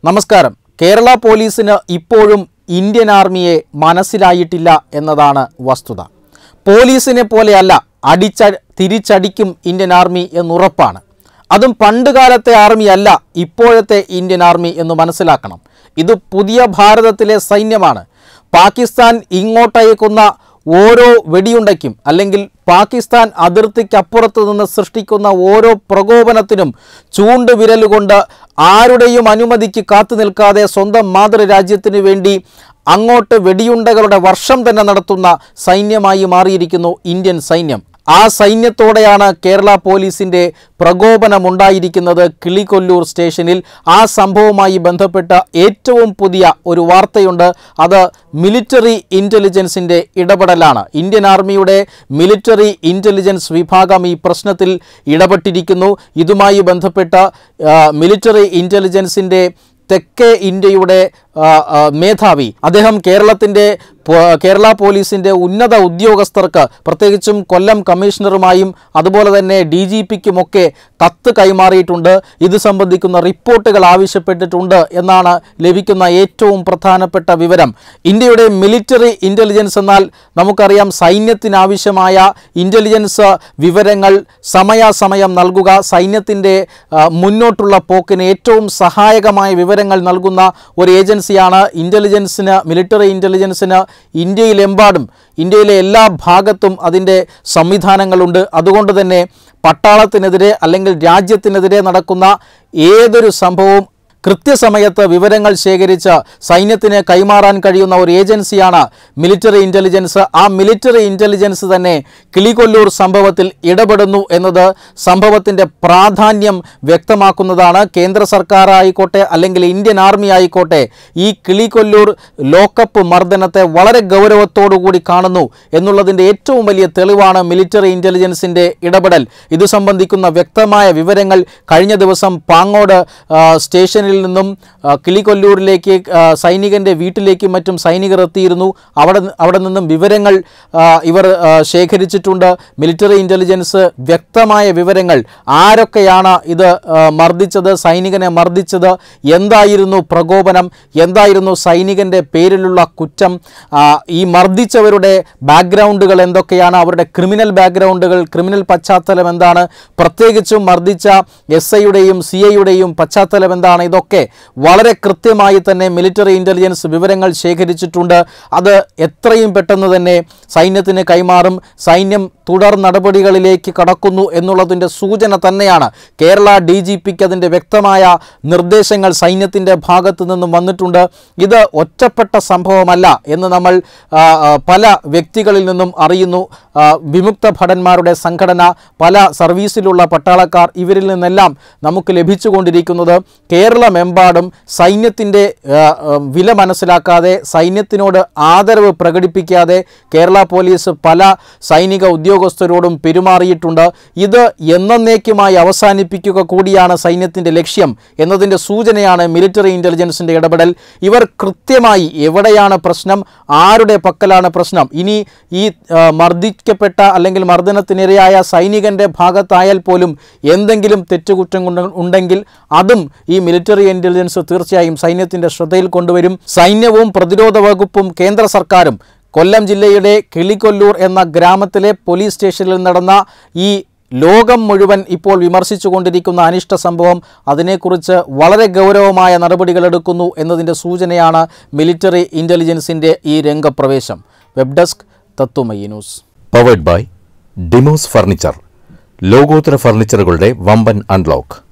നമസ്കാരം കേരള പോലീസിന് ഇപ്പോഴും ഇന്ത്യൻ ആർമിയെ മനസ്സിലായിട്ടില്ല എന്നതാണ് വസ്തുത പോലീസിനെ പോലെയല്ല അടിച്ച തിരിച്ചടിക്കും ഇന്ത്യൻ ആർമി എന്നുറപ്പാണ് അതും പണ്ടുകാലത്തെ ആർമി അല്ല ഇപ്പോഴത്തെ ഇന്ത്യൻ ആർമി എന്ന് മനസ്സിലാക്കണം ഇത് പുതിയ ഭാരതത്തിലെ സൈന്യമാണ് പാകിസ്ഥാൻ ഇങ്ങോട്ടയക്കുന്ന ഓരോ വെടിയുണ്ടയ്ക്കും അല്ലെങ്കിൽ പാകിസ്ഥാൻ അതിർത്തിക്കപ്പുറത്ത് നിന്ന് സൃഷ്ടിക്കുന്ന ഓരോ പ്രകോപനത്തിനും ചൂണ്ടുവിരലുകൊണ്ട് ആരുടെയും അനുമതിക്ക് കാത്തു നിൽക്കാതെ സ്വന്തം മാതൃരാജ്യത്തിനു വേണ്ടി അങ്ങോട്ട് വെടിയുണ്ടകളുടെ വർഷം തന്നെ നടത്തുന്ന സൈന്യമായി മാറിയിരിക്കുന്നു ഇന്ത്യൻ സൈന്യം ആ സൈന്യത്തോടെയാണ് കേരള പോലീസിൻ്റെ പ്രകോപനമുണ്ടായിരിക്കുന്നത് കിളികൊല്ലൂർ സ്റ്റേഷനിൽ ആ സംഭവവുമായി ബന്ധപ്പെട്ട ഏറ്റവും പുതിയ ഒരു വാർത്തയുണ്ട് അത് മിലിറ്ററി ഇൻ്റലിജൻസിൻ്റെ ഇടപെടലാണ് ഇന്ത്യൻ ആർമിയുടെ മിലിറ്ററി ഇൻ്റലിജൻസ് വിഭാഗം ഈ പ്രശ്നത്തിൽ ഇടപെട്ടിരിക്കുന്നു ഇതുമായി ബന്ധപ്പെട്ട ആ, മിലിറ്ററി ഇൻ്റലിജൻസിൻ്റെ തെക്കേ ഇന്ത്യയുടെ ആ, ആ, മേധാവി അദ്ദേഹം കേരളത്തിൻ്റെ പോ- കേരള പോലീസിൻ്റെ ഉന്നത ഉദ്യോഗസ്ഥർക്ക് പ്രത്യേകിച്ചും കൊല്ലം കമ്മീഷണറുമായും അതുപോലെ തന്നെ ഡി ജി പിക്കുമൊക്കെ കത്ത് കൈമാറിയിട്ടുണ്ട് ഇത് സംബന്ധിക്കുന്ന റിപ്പോർട്ടുകൾ ആവശ്യപ്പെട്ടിട്ടുണ്ട് എന്നാണ് ലഭിക്കുന്ന ഏറ്റവും പ്രധാനപ്പെട്ട വിവരം ഇന്ത്യയുടെ മിലിറ്ററി ഇൻ്റലിജൻസ് എന്നാൽ നമുക്കറിയാം സൈന്യത്തിനാവശ്യമായ ഇൻ്റലിജൻസ് വിവരങ്ങൾ സമയാസമയം നൽകുക സൈന്യത്തിൻ്റെ ആ, മുന്നോട്ടുള്ള പോക്കിന് ഏറ്റവും സഹായകമായ വിവരങ്ങൾ നൽകുന്ന ഒരു ഏജൻസിയാണ് ഇൻ്റലിജൻസിന് മിലിറ്ററി ഇൻ്റലിജൻസിന് ഇന്ത്യയിലെമ്പാടും ഇന്ത്യയിലെ എല്ലാ ഭാഗത്തും അതിൻ്റെ സംവിധാനങ്ങളുണ്ട് അതുകൊണ്ട് തന്നെ പട്ടാളത്തിനെതിരെ അല്ലെങ്കിൽ രാജ്യത്തിനെതിരെ നടക്കുന്ന ഏതൊരു സംഭവവും കൃത്യസമയത്ത് വിവരങ്ങൾ ശേഖരിച്ച് സൈന്യത്തിന് കൈമാറാൻ കഴിയുന്ന ഒരു ഏജൻസിയാണ് മിലിറ്ററി ഇൻ്റലിജൻസ് ആ മിലിറ്ററി ഇൻ്റലിജൻസ് തന്നെ കിളികൊല്ലൂർ സംഭവത്തിൽ ഇടപെടുന്നു എന്നത് സംഭവത്തിൻ്റെ പ്രാധാന്യം വ്യക്തമാക്കുന്നതാണ് കേന്ദ്ര സർക്കാർ ആയിക്കോട്ടെ അല്ലെങ്കിൽ ഇന്ത്യൻ ആർമി ആയിക്കോട്ടെ ഈ കിളികൊല്ലൂർ ലോക്കപ്പ് മർദ്ദനത്തെ വളരെ ഗൗരവത്തോടു കൂടി കാണുന്നു എന്നുള്ളതിൻ്റെ ഏറ്റവും വലിയ തെളിവാണ് മിലിറ്ററി ഇൻ്റലിജൻസിൻ്റെ ഇടപെടൽ ഇത് സംബന്ധിക്കുന്ന വ്യക്തമായ വിവരങ്ങൾ കഴിഞ്ഞ ദിവസം പാങ്ങോട് ആ, സ്റ്റേഷനിൽ നിന്നും ആ, കിളികൊല്ലൂരിലേക്ക് ആ, സൈനികൻ്റെ വീട്ടിലേക്കും മറ്റും സൈനികർ എത്തിയിരുന്നു അവിടെ അവിടെ നിന്നും വിവരങ്ങൾ ആ, ഇവർ ആ, ശേഖരിച്ചിട്ടുണ്ട് മിലിറ്ററി ഇൻ്റലിജൻസ് വ്യക്തമായ വിവരങ്ങൾ ആരൊക്കെയാണ് ഇത് ആ, മർദ്ദിച്ചത് സൈനികനെ മർദ്ദിച്ചത് എന്തായിരുന്നു പ്രകോപനം എന്തായിരുന്നു സൈനികൻ്റെ പേരിലുള്ള കുറ്റം ആ, ഈ മർദ്ദിച്ചവരുടെ ബാക്ക്ഗ്രൗണ്ടുകൾ എന്തൊക്കെയാണ് അവരുടെ ക്രിമിനൽ ബാക്ക്ഗ്രൗണ്ടുകൾ ക്രിമിനൽ പശ്ചാത്തലം എന്താണ് പ്രത്യേകിച്ചും മർദ്ദിച്ച എസ് ഐയുടെയും സി ഐയുടെയും പശ്ചാത്തലം എന്താണ് ഇതൊക്കെ വളരെ കൃത്യമായി തന്നെ മിലിറ്ററി ഇൻ്റലിജൻസ് വിവരങ്ങൾ ശേഖരിച്ചിട്ടുണ്ട് അത് എത്രയും പെട്ടെന്ന് തന്നെ സൈന്യത്തിന് കൈമാറും സൈന്യം തുടർ നടപടികളിലേക്ക് കടക്കുന്നു എന്നുള്ളതിൻ്റെ സൂചന തന്നെയാണ് കേരള ഡി ജി പിക്ക് അതിൻ്റെ വ്യക്തമായ നിർദ്ദേശങ്ങൾ സൈന്യത്തിൻ്റെ ഭാഗത്തു നിന്നും വന്നിട്ടുണ്ട് ഇത് ഒറ്റപ്പെട്ട സംഭവമല്ല എന്ന് നമ്മൾ ആ, ആ, പല വ്യക്തികളിൽ നിന്നും അറിയുന്നു ആ, വിമുക്ത ഭടന്മാരുടെ സംഘടന പല സർവീസിലുള്ള പട്ടാളക്കാർ ഇവരിൽ നിന്നെല്ലാം നമുക്ക് ലഭിച്ചുകൊണ്ടിരിക്കുന്നത് കേരളമെമ്പാടും സൈന്യത്തിൻ്റെ ആ, ആ, വില മനസ്സിലാക്കാതെ സൈന്യത്തിനോട് ആദരവ് പ്രകടിപ്പിക്കാതെ കേരള പോലീസ് പല സൈനിക ഉദ്യോഗസ്ഥരോടും പെരുമാറിയിട്ടുണ്ട് ഇത് എന്നേക്കുമായി അവസാനിപ്പിക്കുക കൂടിയാണ് സൈന്യത്തിൻ്റെ ലക്ഷ്യം എന്നതിൻ്റെ സൂചനയാണ് മിലിറ്ററി ഇൻ്റലിജൻസിൻ്റെ ഇടപെടൽ ഇവർ കൃത്യമായി എവിടെയാണ് പ്രശ്നം ആരുടെ പക്കലാണ് പ്രശ്നം ഇനി ഈ ആ, മർദ്ദിക്കപ്പെട്ട അല്ലെങ്കിൽ മർദ്ദനത്തിനിരയായ സൈനികൻ്റെ ഭാഗത്തായാൽ പോലും എന്തെങ്കിലും തെറ്റുകുറ്റം കൊണ്ട് ഉണ്ടെങ്കിൽ അതും ഈ മിലിറ്ററി ഇൻ്റലിജൻസ് തീർച്ചയായും സൈന്യത്തിൻ്റെ ശ്രദ്ധയിൽ കൊണ്ടുവരും സൈന്യവും പ്രതിരോധ വകുപ്പും കേന്ദ്ര സർക്കാരും കൊല്ലം ജില്ലയുടെ കിളികൊല്ലൂർ എന്ന ഗ്രാമത്തിലെ പോലീസ് സ്റ്റേഷനിൽ നടന്ന ഈ ലോകം മുഴുവൻ ഇപ്പോൾ വിമർശിച്ചുകൊണ്ടിരിക്കുന്ന അനിഷ്ട സംഭവം അതിനെക്കുറിച്ച് വളരെ ഗൗരവമായ നടപടികളെടുക്കുന്നു എന്നതിൻ്റെ സൂചനയാണ് മിലിറ്ററി ഇൻ്റലിജൻസിൻ്റെ ഈ രംഗപ്രവേശം web desk Tatwamayi news powered by Demos furniture ലോകോത്തര ഫർണിച്ചറുകളുടെ വമ്പൻ അൺലോക്ക്